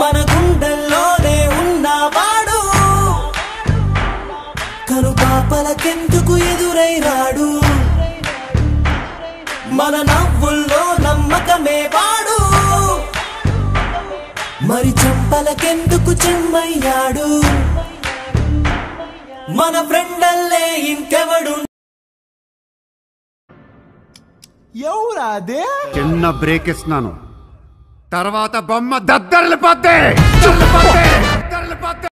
మన గుండెల్లోనే ఉన్నవాడు కను పాపలకెందుకు ఎదురై రాడు మన నవ్వుల్లో నమ్మకమే వాడు మరి చెంపలకెందుకు చెమ్మయ్యాడు మన ఫ్రెండల్లే ఇంకెవడు ఎవరా అదే చిన్న బ్రేక్ ఇస్తున్నాను తర్వాత బొమ్మ దద్దరిల్లిపోద్ది చుల్లిపోద్ది